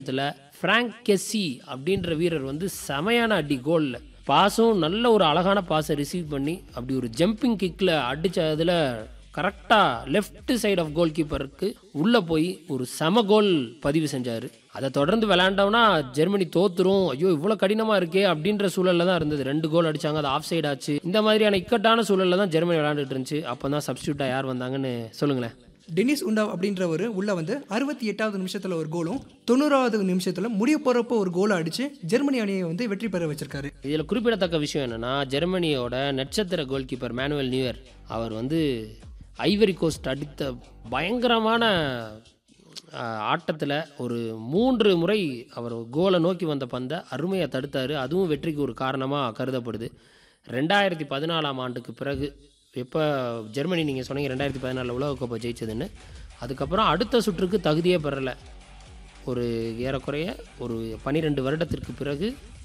இதில் Frank Kessie அப்படின்ற வீரர் வந்து செமையான அடி கோலில் பாஸும் நல்ல ஒரு அழகான பாஸை ரிசீவ் பண்ணி அப்படி ஒரு ஜம்பிங் கிக்கில் அடித்த அதில் கரெக்டாக லெஃப்ட் சைடு ஆஃப் கோல் கீப்பருக்கு உள்ளே போய் ஒரு செம கோல் பதிவு செஞ்சார் அதை தொடர்ந்து விளையாண்டோம்னா ஜெர்மனி தோத்துரும் ஐயோ இவ்வளோ கடினமாக இருக்கே அப்படின்ற சூழலில் தான் இருந்தது ரெண்டு கோல் அடிச்சாங்க அது ஆஃப் சைடு ஆச்சு இந்த மாதிரியான இக்கட்டான சூழலில் தான் ஜெர்மனி விளையாண்டுட்டு இருந்துச்சு அப்போ தான் சப்ஸ்டியூட்டாக யார் வந்தாங்கன்னு சொல்லுங்களேன் டெனிஸ் உண்டாவ் அப்படின்றவர் உள்ள வந்து அறுபத்தி எட்டாவது நிமிஷத்தில் ஒரு கோலும் தொண்ணூறாவது நிமிஷத்தில் முடிய போகிறப்போ ஒரு கோலை அடித்து ஜெர்மனி அணியை வந்து வெற்றி பெற வச்சிருக்காரு இதில் குறிப்பிடத்தக்க விஷயம் என்னன்னா ஜெர்மனியோட நட்சத்திர கோல் கீப்பர் மேனுவல் நியூயர் அவர் வந்து ஐவரி கோஸ்ட் அடித்த பயங்கரமான ஆட்டத்தில் ஒரு மூன்று முறை அவர் கோலை நோக்கி வந்த பந்தை அருமையாக தடுத்தார் அதுவும் வெற்றிக்கு ஒரு காரணமாக கருதப்படுது ரெண்டாயிரத்தி பதினாலாம் ஆண்டுக்கு பிறகு எப்போ ஜெர்மனி நீங்கள் சொன்னீங்க ரெண்டாயிரத்தி பதினாலில் உலகக்கோப்பை ஜெயிச்சதுன்னு அதுக்கப்புறம் அடுத்த சுற்றுக்கு தகுதியே பெறலை ஒரு ஏறக்குறைய ஒரு பன்னிரெண்டு வருடத்திற்கு பிறகு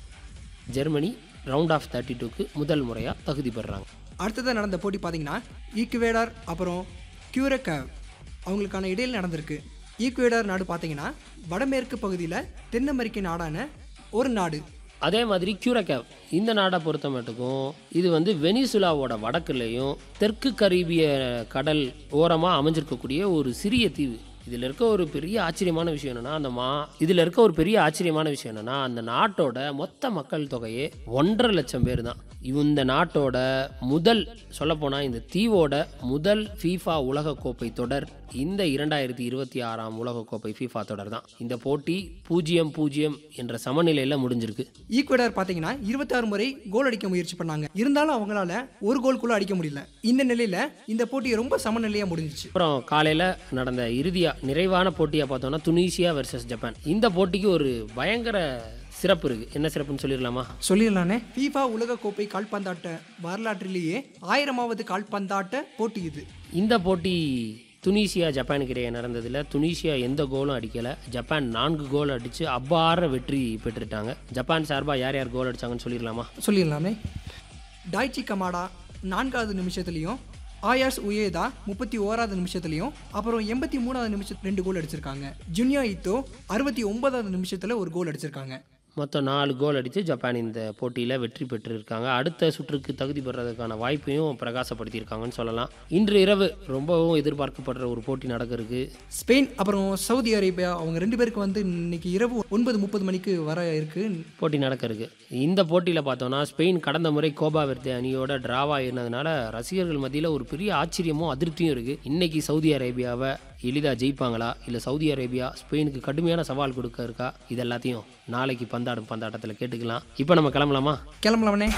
ஜெர்மனி ரவுண்ட் ஆஃப் தேர்ட்டி டூக்கு முதல் முறையாக தகுதி பெறுறாங்க அடுத்ததாக நடந்த போட்டி பார்த்தீங்கன்னா ஈக்குவேடார் அப்புறம் கியூரக்கேவ் அவங்களுக்கான இடையில் நடந்திருக்கு ஈக்குவேடார் நாடு பார்த்தீங்கன்னா வடமேற்கு பகுதியில் தென் அமெரிக்க நாடான ஒரு நாடு அதே மாதிரி கியூரக்கேவ் இந்த நாடை பொறுத்த மட்டுக்கும் இது வந்து வெனிசுலாவோட வடக்குலேயும் தெற்கு கரீபிய கடல் ஓரமாக அமைஞ்சிருக்கக்கூடிய ஒரு சிறிய தீவு இதில் இருக்க ஒரு பெரிய ஆச்சரியமான விஷயம் என்னன்னா அந்த மா இதில் இருக்க ஒரு பெரிய ஆச்சரியமான விஷயம் என்னன்னா அந்த நாட்டோட மொத்த மக்கள் தொகையே ஒன்றரை லட்சம் பேர் தான் இந்த நாட்டோட முதல் சொல்லப்போனால் இந்த தீவோட முதல் ஃபீஃபா உலகக்கோப்பை தொடர் இந்த இரண்டாயிரத்தி இருபத்தி ஆறாம் உலகக்கோப்பை ஃபீஃபா தொடர் தான் இந்த போட்டி பூஜ்ஜியம் பூஜ்ஜியம் என்ற சமநிலையில் முடிஞ்சிருக்கு ஈக்குவேடார் பார்த்தீங்கன்னா இருபத்தாறு முறை கோல் அடிக்க முயற்சி பண்ணாங்க இருந்தாலும் அவங்களால ஒரு கோல் கூட அடிக்க முடியல இந்த நிலையில இந்த போட்டி ரொம்ப சமநிலையாக முடிஞ்சிச்சு அப்புறம் காலையில் நடந்த இறுதியாக நிறைவான போட்டியாக பார்த்தோம்னா துனிசியா வெர்சஸ் ஜப்பான் இந்த போட்டிக்கு ஒரு பயங்கர சிறப்பு இருக்குது என்ன சிறப்புன்னு சொல்லிடலாமா சொல்லிடலானே ஃபீஃபா உலகக்கோப்பை கால்பந்தாட்ட வரலாற்றிலேயே ஆயிரமாவது கால்பந்தாட்ட போட்டி இது இந்த போட்டி துனிசியா ஜப்பானுக்கு இடையே நடந்ததில் துனிசியா எந்த கோலும் அடிக்கலை ஜப்பான் நான்கு கோல் அடித்து அபார வெற்றி பெற்றுட்டாங்க ஜப்பான் சார்பாக யார் யார் கோல் அடிச்சாங்கன்னு சொல்லிடலாமா சொல்லிடலாமே டாய்ச்சி கமாடா நான்காவது நிமிஷத்துலையும் ஆயாஸ் உயேதா முப்பத்தி ஓராவது நிமிஷத்துலையும் அப்புறம் எண்பத்தி மூணாவது நிமிஷம் ரெண்டு கோல் அடிச்சிருக்காங்க ஜுனியா இத்தோ அறுபத்தி ஒன்பதாவது நிமிஷத்தில் ஒரு கோல் அடிச்சிருக்காங்க மொத்தம் நாலு கோல் அடித்து ஜப்பான் இந்த போட்டியில் வெற்றி பெற்றிருக்காங்க அடுத்த சுற்றுக்கு தகுதி பெறதுக்கான வாய்ப்பையும் பிரகாசப்படுத்தியிருக்காங்கன்னு சொல்லலாம் இன்று இரவு ரொம்பவும் எதிர்பார்க்கப்படுற ஒரு போட்டி நடக்க இருக்கு ஸ்பெயின் அப்புறம் சவுதி அரேபியா அவங்க ரெண்டு பேருக்கு வந்து இன்னைக்கு இரவு ஒன்பது முப்பது மணிக்கு வர இருக்கு போட்டி நடக்க இருக்கு இந்த போட்டியில் பார்த்தோம்னா ஸ்பெயின் கடந்த முறை கோபா வெர்தே அணியோட டிராவா இருந்ததுனால ரசிகர்கள் மத்தியில் ஒரு பெரிய ஆச்சரியமும் அதிருப்தியும் இருக்குது இன்னைக்கு சவுதி அரேபியாவை எளிதாக ஜெயிப்பாங்களா இல்லை சவுதி அரேபியா ஸ்பெயினுக்கு கடுமையான சவால் கொடுக்க இருக்கா இது எல்லாத்தையும் நாளைக்கு பந்தாடும் பந்தாட்டத்தில் கேட்டுக்கலாம் இப்போ நம்ம கிளம்பலாமா கிளம்பலாமனே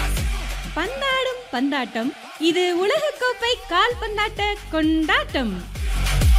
பந்தாடும் பந்தாட்டம் இது உலகக்கோப்பை கால்பந்தாட்ட கொண்டாட்டம்